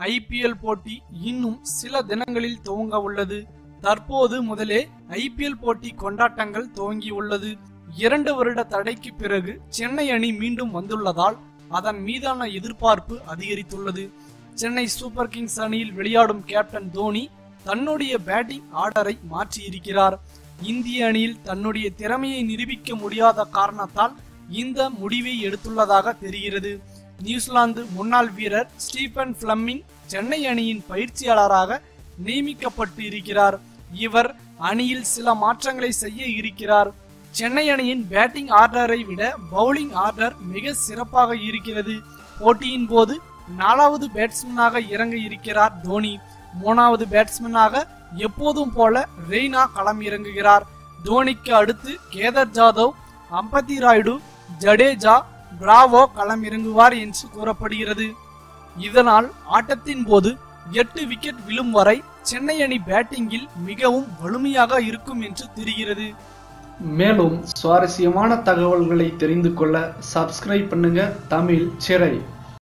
IPL போட்டி இன்னும் சில தினங்களில் துவங்க உள்ளது தற்போது முதலே ஐபிஎல் போட்டி கொண்டாட்டங்கள் துவங்கியுள்ளது இரண்டு வருட தடைக்கு பிறகு சென்னை அணி மீண்டும் வந்துள்ளதால் அதன் மீதான எதிர்பார்ப்பு அதிகரித்துள்ளது சென்னை சூப்பர் கிங்ஸ் அணியில் விளையாடும் கேப்டன் தோனி தன்னுடைய பேட்டிங் ஆர்டரை மாற்றியிருக்கிறார் இந்திய அணியில் தன்னுடைய திறமையை நிரூபிக்க முடியாத காரணத்தால் இந்த முடிவை எடுத்துள்ளதாக தெரிகிறது நியூசிலாந்து முன்னாள் வீரர் ஸ்டீபன் பிளம்மிங் சென்னை அணியின் பயிற்சியாளராக நியமிக்கப்பட்டு இருக்கிறார் இவர் அணியில் சில மாற்றங்களை செய்ய இருக்கிறார் சென்னை அணியின் பேட்டிங் ஆர்டரை விட பவுலிங் ஆர்டர் மிக சிறப்பாக இருக்கிறது போட்டியின் போது நாலாவது பேட்ஸ்மேனாக இறங்க இருக்கிறார் தோனி மூணாவது பேட்ஸ்மேனாக எப்போதும் போல ரெய்னா களம் இறங்குகிறார் தோனிக்கு அடுத்து கேதர் ஜாதவ் அம்பத்தி ராயுடு ஜடேஜா பிராவோ களம் இறங்குவார் என்று கூறப்படுகிறது இதனால் ஆட்டத்தின் போது எட்டு விக்கெட் விழும் வரை சென்னை அணி பேட்டிங்கில் மிகவும் வலிமையாக இருக்கும் என்று தெரிகிறது மேலும் சுவாரஸ்யமான தகவல்களை தெரிந்து கொள்ள சப்ஸ்கிரைப் பண்ணுங்க தமிழ் சிறை